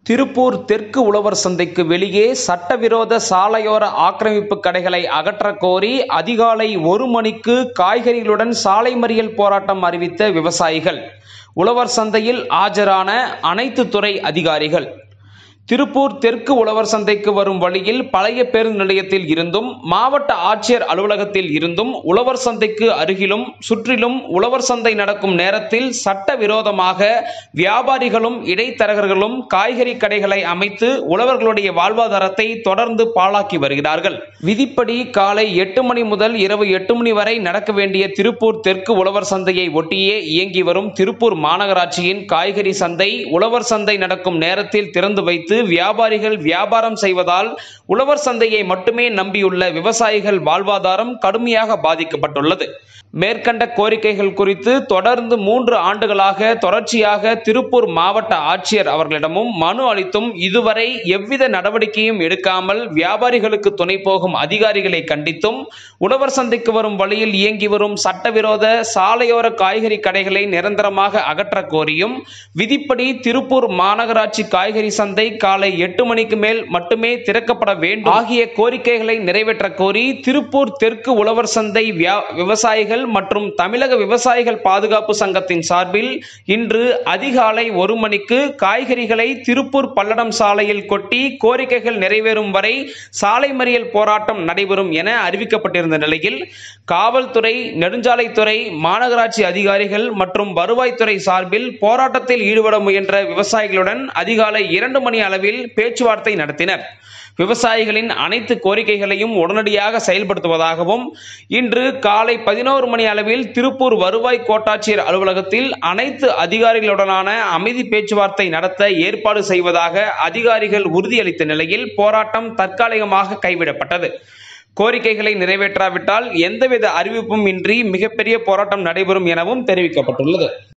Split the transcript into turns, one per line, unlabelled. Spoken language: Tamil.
திருப்பூர் தெற்கு உழவர் சந்தைக்கு வெளியே சட்டவிரோத சாலையோர ஆக்கிரமிப்பு கடைகளை அகற்றக் கோரி அதிகாலை ஒரு மணிக்கு காய்கறிகளுடன் சாலை மறியல் போராட்டம் அறிவித்த விவசாயிகள் உழவர் சந்தையில் ஆஜரான அனைத்து துறை அதிகாரிகள் திருப்பூர் தெற்கு உழவர் சந்தைக்கு வரும் வழியில் பழைய பேருந்து நிலையத்தில் இருந்தும் மாவட்ட ஆட்சியர் அலுவலகத்தில் இருந்தும் உழவர் சந்தைக்கு அருகிலும் சுற்றிலும் உழவர் சந்தை நடக்கும் நேரத்தில் சட்டவிரோதமாக வியாபாரிகளும் இடைத்தரகர்களும் காய்கறி கடைகளை அமைத்து உழவர்களுடைய வாழ்வாதாரத்தை தொடர்ந்து பாழாக்கி வருகிறார்கள் விதிப்படி காலை எட்டு மணி முதல் இரவு எட்டு மணி வரை நடக்க வேண்டிய திருப்பூர் தெற்கு உழவர் சந்தையை ஒட்டியே இயங்கி வரும் திருப்பூர் மாநகராட்சியின் காய்கறி சந்தை உழவர் சந்தை நடக்கும் நேரத்தில் திறந்து வைத்து வியாபாரிகள் வியாபாரம் செய்வதால் உழவர் சந்தையை மட்டுமே நம்பியுள்ள விவசாயிகள் வாழ்வாதாரம் கடுமையாக பாதிக்கப்பட்டுள்ளது மேற்கண்ட கோரிக்கைகள் குறித்து தொடர்ந்து மூன்று ஆண்டுகளாக தொடர்ச்சியாக திருப்பூர் மாவட்ட ஆட்சியர் அவர்களிடமும் மனு அளித்தும் இதுவரை எவ்வித நடவடிக்கையும் எடுக்காமல் வியாபாரிகளுக்கு துணை போகும் அதிகாரிகளை கண்டித்தும் உழவர் சந்தைக்கு வரும் வழியில் இயங்கி வரும் சட்டவிரோத சாலையோர காய்கறி கடைகளை நிரந்தரமாக அகற்ற கோரியும் விதிப்படி திருப்பூர் மாநகராட்சி காய்கறி சந்தை காலை எட்டு மணிக்கு மேல் மட்டுமே திறக்கப்பட வேண்டும் ஆகிய கோரிக்கைகளை நிறைவேற்ற கோரி திருப்பூர் தெற்கு உழவர் சந்தை வியா- விவசாயிகள் மற்றும் தமிழக விவசாயிகள் பாதுகாப்பு சங்கத்தின் சார்பில் இன்று அதிகாலை ஒரு மணிக்கு காய்கறிகளை திருப்பூர் பல்லடம் சாலையில் கொட்டி கோரிக்கைகள் நிறைவேறும் வரை சாலை மறியல் போராட்டம் நடைபெறும் என அறிவிக்கப்பட்டிருந்த நிலையில் காவல்துறை நெடுஞ்சாலைத்துறை மாநகராட்சி அதிகாரிகள் மற்றும் வருவாய்த்துறை சார்பில் போராட்டத்தில் ஈடுபட முயன்ற விவசாயிகளுடன் அதிகாலை இரண்டு மணி அளவில் பேச்சுவார்த்தை நடத்தினர் விவசாயிகளின் அனைத்து கோரிக்கைகளையும் உடனடியாக செயல்படுத்துவதாகவும் இன்று காலை பதினோரு மணி அளவில் திருப்பூர் வருவாய் கோட்டாட்சியர் அலுவலகத்தில் அனைத்து அதிகாரிகளுடனான அமைதி பேச்சுவார்த்தை நடத்த ஏற்பாடு செய்வதாக அதிகாரிகள் உறுதியளித்த நிலையில் போராட்டம் தற்காலிகமாக கைவிடப்பட்டது கோரிக்கைகளை நிறைவேற்றாவிட்டால் எந்தவித அறிவிப்பும் இன்றி மிகப்பெரிய போராட்டம் நடைபெறும் எனவும் தெரிவிக்கப்பட்டுள்ளது